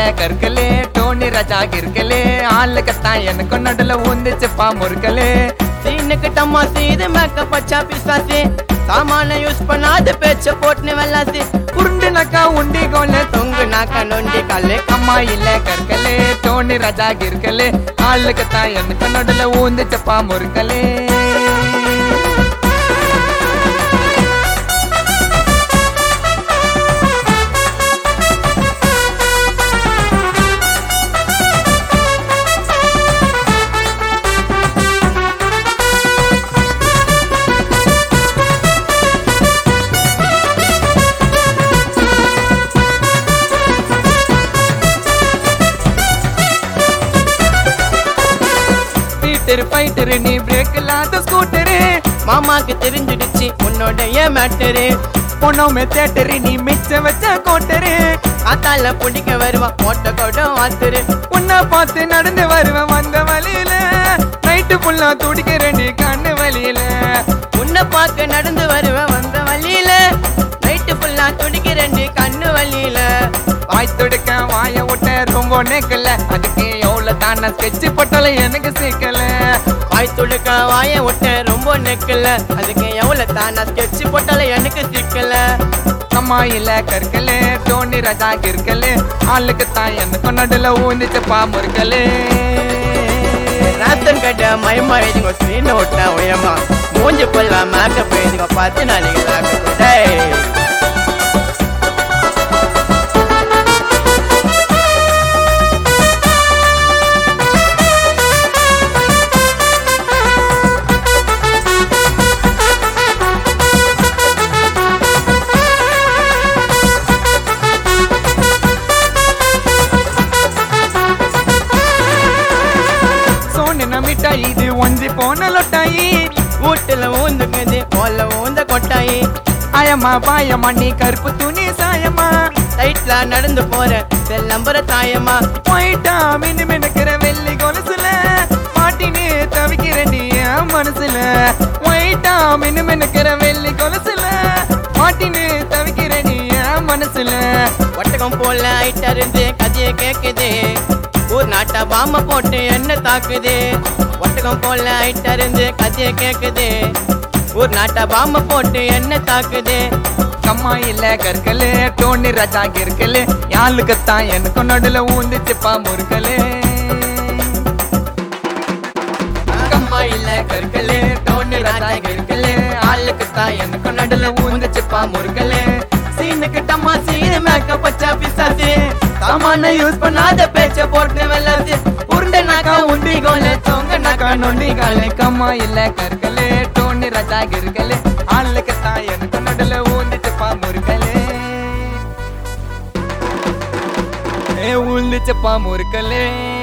கற்களே டோனி ராஜா கிற்கலே ஆளுக்கத்தான் எனக்கு நடுல ஊந்துச்சுப்பா முறுக்கலே சீனுக்கு டம்மா செய்து மேக்கப் வச்சா பிசாசு சாமான யூஸ் பண்ணாத பேச்ச போட்டுன்னு வெள்ளாசு உருண்டு நக்கா உண்டி கோல தொங்கு நாக்க நொண்டி காலு அம்மா இல்ல கற்களே டோனி ராஜா கிற்கலே ஆளுக்கத்தான் எனக்கு நடுல ஊந்துச்சுப்பா முறுக்கலே பீட்டர் ஃபைட்டர் நீ பிரேக் இல்லாத ஸ்கூட்டரு மாமாக்கு தெரிஞ்சிடுச்சு உன்னோடைய மேட்டரு பொண்ணோமே தேட்டரு நீ மிச்ச வச்ச கோட்டரு காத்தால பிடிக்க வருவா ஓட்ட கூட வாத்துரு உன்னை பார்த்து நடந்து வருவேன் வந்த வழியில நைட்டு ஃபுல்லா துடிக்கிறேன் நீ கண்ணு வழியில உன்னை பார்க்க நடந்து வருவேன் வந்த வழியில நைட்டு ஃபுல்லா துடிக்கிறேன் கண்ணு வழியில வாய் துடுக்க வாய விட்ட ரொம்ப நேக்கல அதுக்கு எவ்வளவு தானே ஸ்கெட்ச் போட்டாலும் எனக்கு சீக்கல வாய் துடுக்க வாய விட்ட ரொம்ப நெக்கல அதுக்கு எவ்வளவு தானா ஸ்கெட்ச் போட்டாலும் எனக்கு சிக்கல அம்மா இல்ல கற்கலே டோனி ராஜா கிற்கலே ஆளுக்கு தான் எனக்கு நடுல ஊந்துச்சுப்பா முறுக்கலே ரேஷன் கட்ட மயமா இதுங்க ஸ்க்ரீன் விட்டா உயமா மூஞ்சி கொள்ள மேக்கப் இதுங்க பார்த்து நான் நீங்க டேய் சோனு நமிட்டா இது ஒஞ்சி போன லொட்டாயி வீட்டுல ஊந்துக்குது ஓல ஊந்த கொட்டாயி ஆயம்மா பாயம்மா நீ கருப்பு துணி சாயம்மா சைட்ல நடந்து போற செல்லம்பர தாயம்மா போயிட்டா மின்னு மினுக்கிற வெள்ளி கொலுசுல மாட்டினே தவிக்கிற நீ என் மனசுல போயிட்டா மின்னு மினுக்கிற வெள்ளி கொலுசுல மாட்டினே தவிக்கிற நீ என் மனசுல ஒட்டகம் போல ஐட்டா இருந்து கதையை கேக்குது ஊர் நாட்டா பாம்ப போட்டு என்ன தாக்குது ஒட்டகம் போல ஐட்டா இருந்து கதையை கேக்குது ஊர் நாட்டா பாம்ப போட்டு என்ன தாக்குது கம்மா இல்ல கற்களே டோனி ராஜா கிற்கலே யாளுக்குத்தான் எனக்கு நடுல ஊந்துச்சுப்பா முறுக்கலே கம்மா இல்ல கற்களே டோனி ராஜா கிற்கலே ஆளுக்குத்தான் எனக்கு நடுல ஊந்துச்சுப்பா முறுக்கலே சீனுக்கு டம்மா சீனு மேக்கப் வச்சா பிசாசு சாமான யூஸ் பண்ணாத பேச்ச போட்டு வெள்ளாது உருண்டை நாக்கா உண்டி கோலே தொங்க நாக்கா நொண்டி காலே கம்மா இல்ல கற்களே டோனி ராஜா கிற்கலே ஆளுக்குத்தான் எனக்கு நடுல ஊந்துச்சுப்பா முறுக்கலே ஏ ஊந்துச்சுப்பா முறுக்கலே